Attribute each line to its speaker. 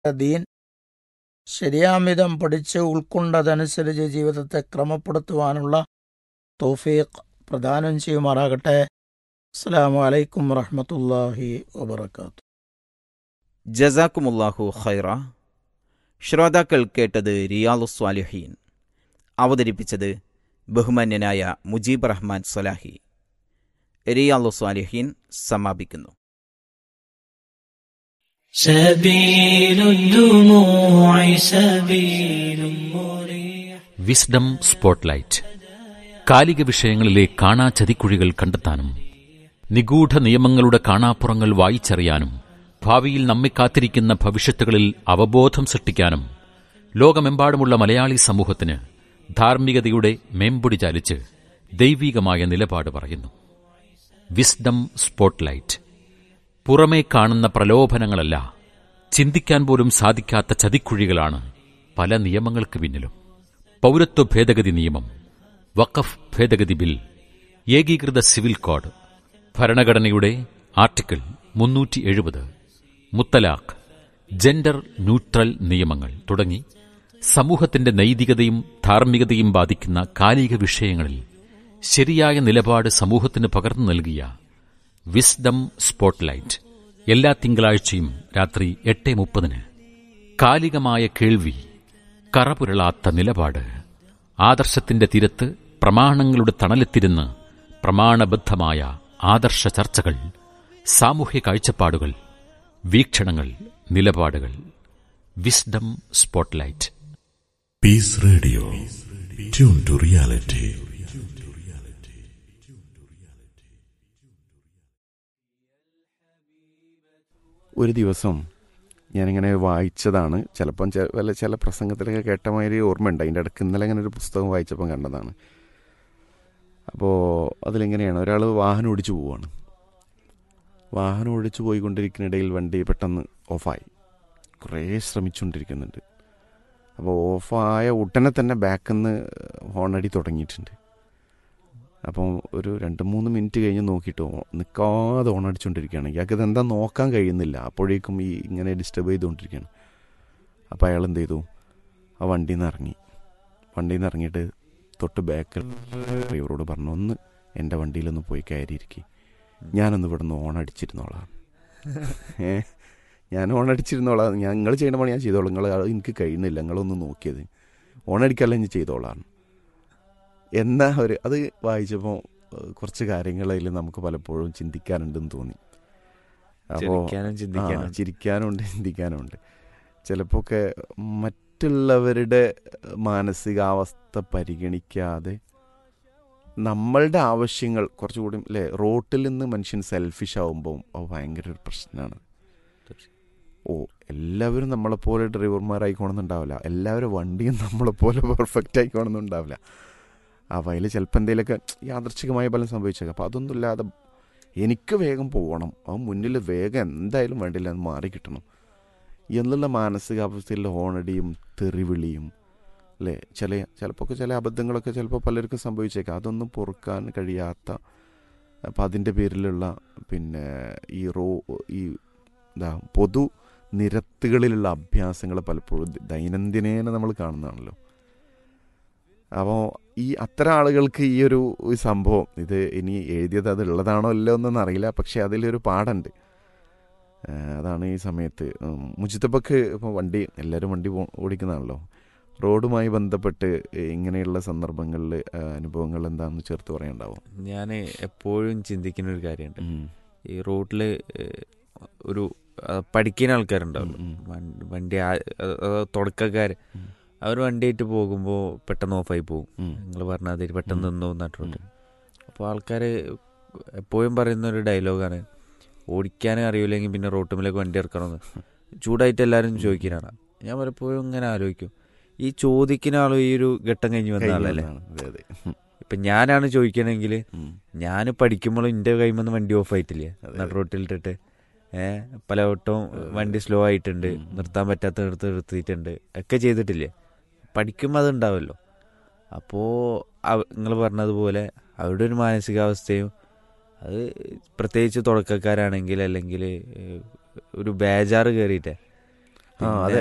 Speaker 1: ദീൻ ശരിയാമിതം പഠിച്ച് ഉൾക്കൊണ്ടതനുസരിച്ച് ജീവിതത്തെ ക്രമപ്പെടുത്തുവാനുള്ള തൗഫീഖ് പ്രദാനം ചെയ്യുമാറാകട്ടെ അസ്സാം വലൈക്കും വറഹമത്തല്ലാഹി വബർക്കാത്തു
Speaker 2: ജസാക്കുമുല്ലാഹു ഖൈറ ശ്രോതാക്കൾ കേട്ടത് റിയാലു സ്വാലിഹീൻ അവതരിപ്പിച്ചത് ബഹുമാന്യനായ മുജീബ് റഹ്മാൻ സലാഹി റിയാലു സ്വാലിഹീൻ സമാപിക്കുന്നു
Speaker 3: سبيل الدموع سبيل مريح
Speaker 4: വിസ്ഡം സ്പോട്ട്ലൈറ്റ് കാലിക വിഷയങ്ങളിലെ കാണാ ചതിക്കുഴികൾ കണ്ടെത്താനും നിഗൂഢ നിയമങ്ങളുടെ കാണാപ്പുറങ്ങൾ വായിച്ചറിയാനും ഭാവിയിൽ നമ്മെ കാത്തിരിക്കുന്ന ഭവിഷ്യത്തുകളിൽ അവബോധം സൃഷ്ടിക്കാനും ലോകമെമ്പാടുമുള്ള മലയാളി സമൂഹത്തിന് ധാർമ്മികതയുടെ മേമ്പൊടി ചാലിച്ച് ദൈവീകമായ നിലപാട് പറയുന്നു വിസ്ഡം സ്പോട്ട്ലൈറ്റ് പുറമേ കാണുന്ന പ്രലോഭനങ്ങളല്ല ചിന്തിക്കാൻ പോലും സാധിക്കാത്ത ചതിക്കുഴികളാണ് പല നിയമങ്ങൾക്ക് പിന്നിലും പൗരത്വ ഭേദഗതി നിയമം വഖഫ് ഭേദഗതി ബിൽ ഏകീകൃത സിവിൽ കോഡ് ഭരണഘടനയുടെ ആർട്ടിക്കിൾ മുന്നൂറ്റി എഴുപത് മുത്തലാഖ് ജെൻഡർ ന്യൂട്രൽ നിയമങ്ങൾ തുടങ്ങി സമൂഹത്തിന്റെ നൈതികതയും ധാർമ്മികതയും ബാധിക്കുന്ന കാലിക വിഷയങ്ങളിൽ ശരിയായ നിലപാട് സമൂഹത്തിന് പകർന്നു നൽകിയ വിസ്ഡം സ്പോട്ട്ലൈറ്റ് എല്ലാ തിങ്കളാഴ്ചയും രാത്രി എട്ട് മുപ്പതിന് കാലികമായ കേൾവി കറപുരളാത്ത നിലപാട് ആദർശത്തിന്റെ തീരത്ത് പ്രമാണങ്ങളുടെ തണലെത്തിരുന്ന് പ്രമാണബദ്ധമായ ആദർശ ചർച്ചകൾ സാമൂഹ്യ കാഴ്ചപ്പാടുകൾ വീക്ഷണങ്ങൾ നിലപാടുകൾ wisdom spotlight
Speaker 5: Peace Radio. Tune to reality.
Speaker 6: ഒരു ദിവസം ഞാനിങ്ങനെ വായിച്ചതാണ് ചിലപ്പം ചെ- വല്ല ചില പ്രസംഗത്തിലൊക്കെ കേട്ട മാതിരി ഓർമ്മയുണ്ട് അതിൻ്റെ ഇടയ്ക്ക് ഇന്നലെ ഇങ്ങനെ ഒരു പുസ്തകം വായിച്ചപ്പം കണ്ടതാണ് അപ്പോൾ അതിലെങ്ങനെയാണ് ഒരാൾ വാഹനം ഓടിച്ചു പോവുകയാണ് വാഹനം ഓടിച്ചു പോയിക്കൊണ്ടിരിക്കുന്നിടയിൽ വണ്ടി പെട്ടെന്ന് ഓഫായി കുറേ ശ്രമിച്ചുകൊണ്ടിരിക്കുന്നുണ്ട് അപ്പോൾ ഓഫായ ഉടനെ തന്നെ ബാക്കിൽ നിന്ന് ഹോണടി തുടങ്ങിയിട്ടുണ്ട് അപ്പം ഒരു രണ്ട് മൂന്ന് മിനിറ്റ് കഴിഞ്ഞ് നോക്കിയിട്ട് ഓ- നിൽക്കാതെ ഓണടിച്ചുകൊണ്ടിരിക്കുകയാണ് ഇയാൾക്ക് ഇതെന്താ നോക്കാൻ കഴിയുന്നില്ല അപ്പോഴേക്കും ഈ ഇങ്ങനെ ഡിസ്റ്റർബ് ചെയ്തുകൊണ്ടിരിക്കുകയാണ് അപ്പോൾ അയാൾ എന്ത് ചെയ്തു ആ വണ്ടിയിൽ നിന്ന് ഇറങ്ങി വണ്ടിയിൽ നിന്ന് ഇറങ്ങിയിട്ട് തൊട്ട് ബാക്കിൽ ഡ്രൈവറോട് പറഞ്ഞു ഒന്ന് എൻ്റെ വണ്ടിയിലൊന്ന് പോയി കയറിയിരിക്കും ഞാനൊന്ന് ഇവിടെ നിന്ന് ഓണടിച്ചിരുന്നോളാം ഏ ഞാൻ ഓണടിച്ചിരുന്നോളാം ഞാൻ നിങ്ങൾ ചെയ്യണ പണി ഞാൻ ചെയ്തോളാം നിങ്ങൾ അത് എനിക്ക് കഴിയുന്നില്ല നിങ്ങളൊന്ന് നോക്കിയത് ഓണടിക്കല്ല ഞാൻ ചെയ്തോളാം എന്നാ ഒരു അത് വായിച്ചപ്പോൾ കുറച്ച് കാര്യങ്ങൾ അതിൽ നമുക്ക് പലപ്പോഴും ചിന്തിക്കാനുണ്ടെന്ന് തോന്നി അപ്പോൾ
Speaker 2: ചിരിക്കാനും ചിന്തിക്കാനും
Speaker 6: ആ, ചിരിക്കാനുണ്ട് ചിന്തിക്കാനുണ്ട് ചിലപ്പോൾ ഒക്കെ മറ്റുള്ളവരുടെ മാനസികാവസ്ഥ പരിഗണിക്കാതെ നമ്മളുടെ ആവശ്യങ്ങൾ കുറച്ചുകൂടി അല്ലേ റോട്ടിൽ നിന്ന് മനുഷ്യൻ സെൽഫിഷ് ആവുമ്പോൾ അത് ഭയങ്കര ഒരു പ്രശ്നമാണ് ഓ എല്ലാവരും നമ്മളെപ്പോലെ ഡ്രൈവർമാരായിക്കോണമെന്നുണ്ടാവില്ല എല്ലാവരും വണ്ടിയും നമ്മളെപ്പോലെ പെർഫെക്റ്റ് ആയിക്കോണമെന്നുണ്ടാവില്ല അപ്പോൾ അതിൽ ചിലപ്പോൾ എന്തെങ്കിലുമൊക്കെ യാദർച്ഛികമായ ഫലം സംഭവിച്ചേക്കാം അപ്പോൾ അതൊന്നും ഇല്ലാതെ എനിക്ക് വേഗം പോകണം ആ മുന്നിൽ വേഗം എന്തായാലും വേണ്ടില്ല അത് മാറി കിട്ടണം എന്നുള്ള മാനസികാവസ്ഥയിൽ ഹോണടിയും തെറിവിളിയും അല്ലേ ചില ചിലപ്പോൾ ചില അബദ്ധങ്ങളൊക്കെ ചിലപ്പോൾ പലർക്കും സംഭവിച്ചേക്കാം അതൊന്നും പൊറുക്കാൻ കഴിയാത്ത അപ്പം അതിൻ്റെ പേരിലുള്ള പിന്നെ ഈ റോ ഈ എന്താ പൊതു നിരത്തുകളിലുള്ള അഭ്യാസങ്ങൾ പലപ്പോഴും ദ- ദൈനംദിനേന നമ്മൾ കാണുന്നതാണല്ലോ അപ്പോൾ ഈ അത്തരം ആളുകൾക്ക് ഈ ഒരു ഈ സംഭവം ഇത് ഇനി എഴുതിയത് അത് ഉള്ളതാണോ അല്ലോ എന്നൊന്നും അറിയില്ല പക്ഷേ അതിലൊരു പാടുണ്ട് ആ, അതാണ് ഈ സമയത്ത് ഉം, മുജിത്തബക്ക് ഇപ്പോൾ വണ്ടി എല്ലാവരും വണ്ടി പോ- ഓടിക്കുന്നതാണല്ലോ റോഡുമായി ബന്ധപ്പെട്ട് ഇങ്ങനെയുള്ള സന്ദർഭങ്ങളിൽ അനുഭവങ്ങൾ എന്താണെന്ന് ചേർത്ത് പറയാനുണ്ടാവും
Speaker 7: ഞാൻ എപ്പോഴും ചിന്തിക്കുന്ന ഒരു കാര്യമുണ്ട് ഈ റോട്ടിൽ ഒരു ആ, പഠിക്കുന്ന ആൾക്കാരുണ്ടാവും
Speaker 6: ഉം, ഉം.
Speaker 7: വണ്ടി- വണ്ടി തുടക്കക്കാർ
Speaker 6: ഉം.
Speaker 7: അവർ വണ്ടിയായിട്ട് പോകുമ്പോൾ പെട്ടെന്ന് ഓഫായി പോകും
Speaker 6: ഉം.
Speaker 7: നിങ്ങൾ പറഞ്ഞാൽ അതിൽ പെട്ടെന്ന്
Speaker 6: ഉം.
Speaker 7: നിന്നു നട്ടിട്ടുണ്ട് അപ്പോൾ ആൾക്കാർ എപ്പോഴും പറയുന്ന ഒരു ഡയലോഗാണ് ഓടിക്കാനും അറിയില്ലെങ്കിൽ പിന്നെ റോട്ടുമിലേക്ക് വണ്ടി ഇറക്കണമെന്ന് ചൂടായിട്ട് എല്ലാവരും ചോദിക്കാനാണ് ഞാൻ പലപ്പോഴും ഇങ്ങനെ ആലോചിക്കും ഈ ചോദിക്കുന്ന ആളും ഈ ഒരു ഘട്ടം കഴിഞ്ഞ് വന്ന ആളല്ലേ
Speaker 6: കഴിഞ്ഞതാണ്. അതെ അതെ ഉം.
Speaker 7: ഇപ്പം ഞാനാണ് ചോദിക്കണമെങ്കിൽ
Speaker 6: ഉം.
Speaker 7: ഞാൻ പഠിക്കുമ്പോഴും എൻ്റെ കൈമെന്ന് വണ്ടി ഓഫ് ആയിട്ടില്ലേ
Speaker 6: അതെ.
Speaker 7: നട റോട്ടിലിട്ടിട്ട് ഏഹ് പല വട്ടവും വണ്ടി സ്ലോ ആയിട്ടുണ്ട്
Speaker 6: ഉം.
Speaker 7: നിർത്താൻ പറ്റാത്ത നിർത്ത് നിർത്തിയിട്ടുണ്ട് ഒക്കെ ചെയ്തിട്ടില്ലേ പഠിക്കുമ്പോൾ അതുണ്ടാവുമല്ലോ അപ്പോൾ നിങ്ങൾ പറഞ്ഞതുപോലെ അവരുടെ ഒരു മാനസികാവസ്ഥയും അത് പ്രത്യേകിച്ച് തുടക്കക്കാരാണെങ്കിൽ അല്ലെങ്കിൽ ഏഹ്, ഒരു ബേജാറ് കയറിയിട്ടേ
Speaker 6: ആ, അതെ